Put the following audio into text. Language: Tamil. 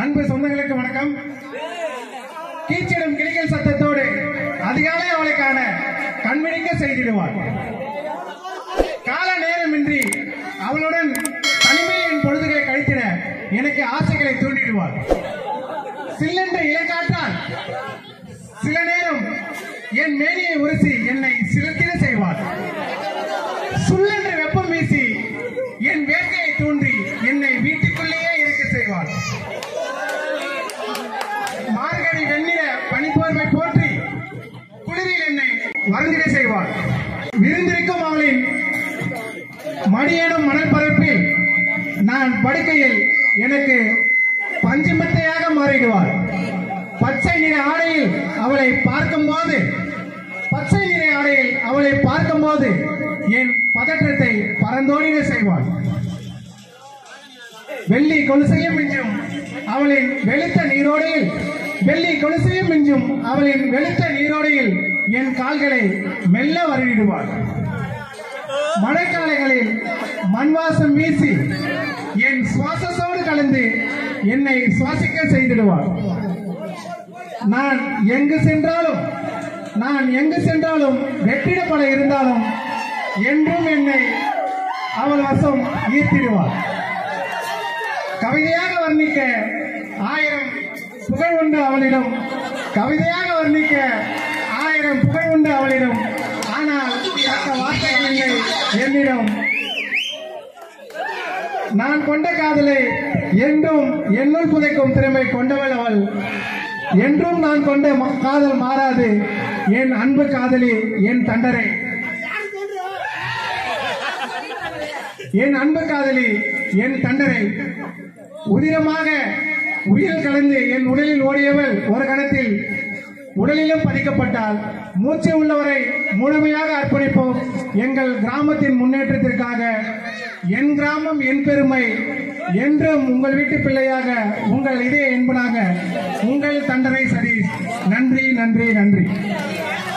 அன்பு சொந்தங்களுக்கு வணக்கம் கீச்சிடும் கிளிகள் சத்தத்தோடு அதிகாலை அவளை காண கண்மிடிக்க செய்திடுவாள் கால நேரமின்றி அவளுடன் தனிமையில் என் பொழுதுகளை கழித்திட எனக்கு ஆசைகளை தூண்டிடுவாள் சில்லென்ற இலைக்காற்றால் சில நேரம் என் மேனியை உரசி என்னை சிலத்திட செய்வாள் சுள்ளென்று வெப்பம் வீசி என் வேட்கையை தூண்டி என்னை வீட்டுக்குள்ளேயே இருக்க செய்வாள் மார்கழி வெண்ணிற பனிப்போர்வை போற்றி குளிரில் என்னை வருந்திட செய்வாள் விருந்திருக்கும் அவளின் மடியேனும் மணல் பரப்பில் நான் படுக்கையில் எனக்கு பஞ்சமத்தையாக மாறிடுவாள் பச்சை நிற ஆடையில் அவளை பார்க்கும்போது பச்சை நிற ஆடையில் அவளை பார்க்கும்போது என் பதற்றத்தை பரந்தோடிட செய்வாள் வெள்ளி கொலுசையும் மிஞ்சும் அவளின் வெளுத்த நீரோடையில் வெள்ளி கொலுசையும் மிஞ்சும் அவளின் வெளுத்த நீரோடையில் என் கால்களை மெல்ல வருடிடுவாள் மழைக்காலைகளில் மண்வாசம் வீசி என் சுவாசத்தோடு கலந்து என்னை சுவாசிக்க செய்திடுவாள் நான் எங்கு சென்றாலும் நான் எங்கு சென்றாலும் வெற்றிடப்பட இருந்தாலும் என்றும் என்னை அவள் வசம் ஈர்த்திடுவாள் கவிதையாக வர்ணிக்க ஆயிரம் புகழ் உண்டு அவளிடம் கவிதையாக வர்ணிக்க ஆயிரம் புகழ் உண்டு அவளிடம் ஆனால் தக்க வார்த்தைகள் இல்லை என்னிடம் நான் கொண்ட காதலை என்றும் என்னுள் புதைக்கும் திறமை கொண்டவள் அவள் என்றும் நான் கொண்ட ம- காதல் மாறாது என் அன்பு காதலி என் தண்டரை என் அன்பு காதலி என் தண்டரை உதிரமாக உயிர் கலந்து என் உடலில் ஓடியவள் ஒரு கணத்தில் உடலிலும் பதிக்கப்பட்டால் மூச்சு உள்ளவரை முழுமையாக அர்ப்பணிப்போம் எங்கள் கிராமத்தின் முன்னேற்றத்திற்காக என் கிராமம் என் பெருமை என்றும் உங்கள் வீட்டு பிள்ளையாக உங்கள் இதய என்பனாக உங்கள் தண்டனை சதீஷ் நன்றி நன்றி நன்றி